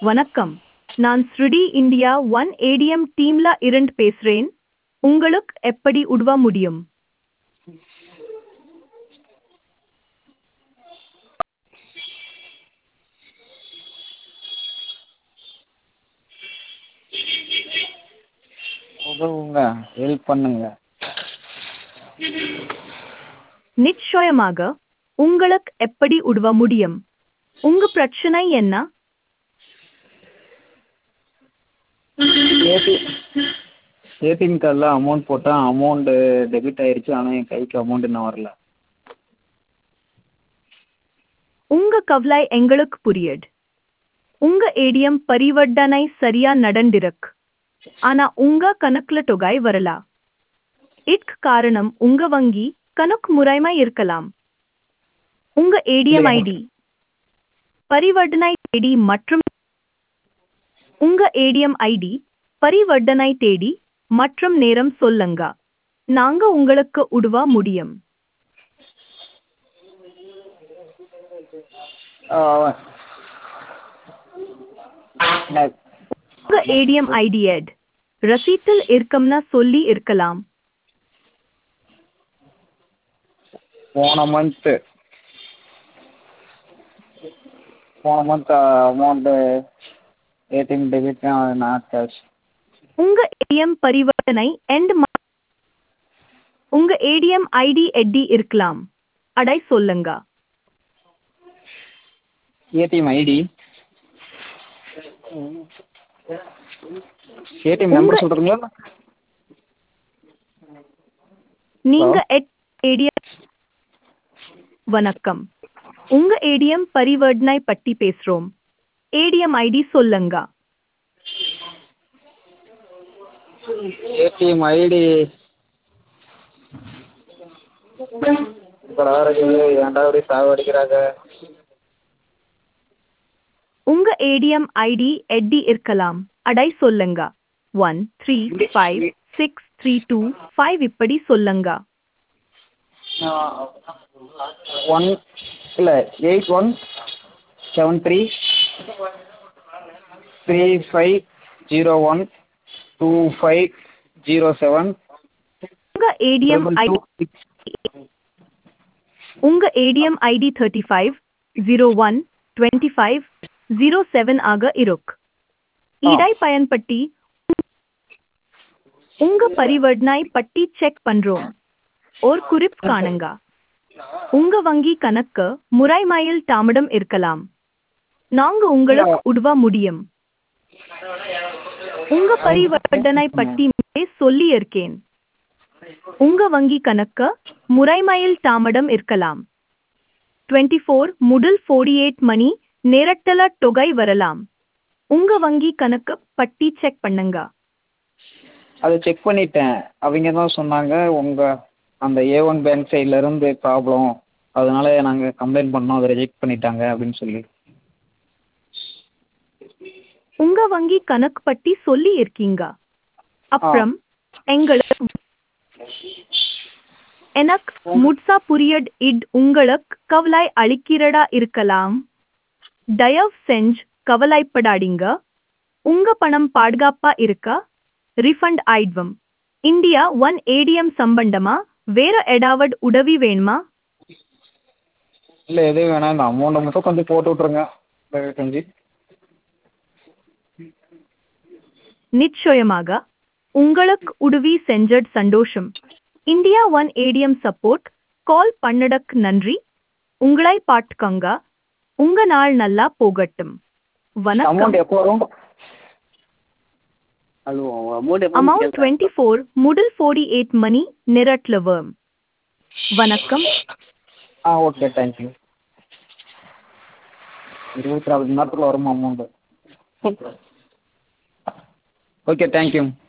வணக்கம் நான் ஸ்ருடி இந்தியா ஒன் ஏடிஎம் டீம்ல இருந்து பேசுறேன் உங்களுக்கு எப்படி உதவ முடியும் உதவுங்க ஹெல்ப் பண்ணுங்க நிச்சயமாக உங்களுக்கு எப்படி உதவ முடியும் உங்க பிரச்சனை என்ன ஏடி ஏடிஎம் கார்டில் அமௌண்ட் போட்டால் அமௌண்ட்டு டெபிட் ஆயிருச்சு ஆனால் என் கைக்கு அமௌண்ட் இன்னும் வரல உங்க கவலை எங்களுக்கு புரியுது உங்க ஏடிஎம் பரிவர்த்தனை சரியா நடந்திருக்கு ஆனா உங்க கணக்குல தொகை வரல இதுக்கு காரணம் உங்க வங்கி கணக்கு முறைமை இருக்கலாம் உங்க ஏடிஎம் இல்லையா? ஐடி பரிவர்த்தனை தேதி மற்றும் உங்க ஏடிஎம் ஐடி பரிவர்த்தனை தேதி மற்றும் நேரம் சொல்லுங்க நாங்க உங்களுக்கு உதவ முடியும் நான் உங்க ஏடிஎம் ஐடி எட் ரசீட்டில் இருக்கும்னா சொல்லி இருக்கலாம் போன மந்த்து போன month amount ATM debit not cash உங்க ஏடிஎம் பரிவர்த்தனை எண்ட் உங்க ஏடிஎம் ஐடி எட்டி இருக்கலாம் அடை சொல்லுங்க ஏடிஎம் ஐடி ஏடிஎம் நம்பர் உங்க- சொல்கிறீங்களா நீங்க ஏடிஎம் வணக்கம் உங்க ஏடிஎம் பரிவர்த்தனை பற்றி பேசுறோம் ஏடிஎம் ஐடி சொல்லுங்க ஏடிஎம் ஐடி இப்போ வேறு ஏன்டா அப்படி சாவடிக்கிறாங்க உங்க ஏடிஎம் ஐடி எட்டி இருக்கலாம் அடை சொல்லுங்க one three five six three two five இப்படி சொல்லுங்க ஒன் இல்லை eight one seven three three five zero one two five zero seven உங்க ஏடிஎம் ஐடி உங்க ATM ID thirty five zero one twenty five zero seven ஆக இருக்கு இடை பயன்படுத்தி உங்க பரிவர்த்தனை பட்டி செக் பண்றோம் ஒரு குறிப்பு காணுங்க உங்க வங்கி கணக்கு முறைமையில் தாமதம் இருக்கலாம் நாங்க உங்களுக்கு உதவ முடியும் உங்க பரிவர்த்தனை பட்டி மேலே சொல்லி இருக்கேன் உங்க வங்கி கணக்கு முறைமையில் தாமதம் இருக்கலாம் 24 ஃபோர் முதல் 48 எயிட் மணி நேரத்துல தொகை வரலாம் உங்க வங்கி கணக்கு பட்டி செக் பண்ணுங்க அதை செக் பண்ணிட்டேன் அவங்க தான் சொன்னாங்க உங்கள் அந்த ஏ ஒன் பேங்க் சைட்லேருந்து ப்ராப்ளம் அதனால நாங்கள் கம்ப்ளைண்ட் பண்ணோம் அதை ரிஜெக்ட் பண்ணிட்டாங்க அப்படின்னு சொல்லி உங்க வங்கி கணக்கு பட்டி சொல்லி இருக்கீங்க அப்புறம் எங்களுக்கு எனக்கு முட்சா புரியட் இட் உங்களுக்கு கவலை அளிக்கிறதா இருக்கலாம் தயவு செஞ்சு கவலைப்படாதீங்க உங்க பணம் பாதுகாப்பா இருக்க ரிஃபண்ட் ஆயிடுவோம் இந்தியா ஒன் ஏடிஎம் சம்பந்தமா வேற ஏதாவது உதவி வேணுமா இல்லை எதுவும் வேணாம் இந்த அமௌண்ட்டை மட்டும் கொஞ்சம் போட்டு விட்ருங்க தயவு செஞ்சு நிச்சயமாக உங்களுக்கு உதவி செஞ்சது சந்தோஷம் India one ATM support call பண்ணடக்கு நன்றி உங்களை பாட்டுக்கங்க உங்க நாள் நல்லா போகட்டும் வணக்கம் அமௌண்ட் எப்போ வரும் hello amount amount twenty four முதல் ஃபோர்டி எயிட் மணி நிரட்ல வரும் வணக்கம் ஆ ஓகே தேங்க்யூ இருபத்தி நாலு மணி நேரத்தில் வரும் அமௌண்ட்டு ஓகே தேங்க்யூ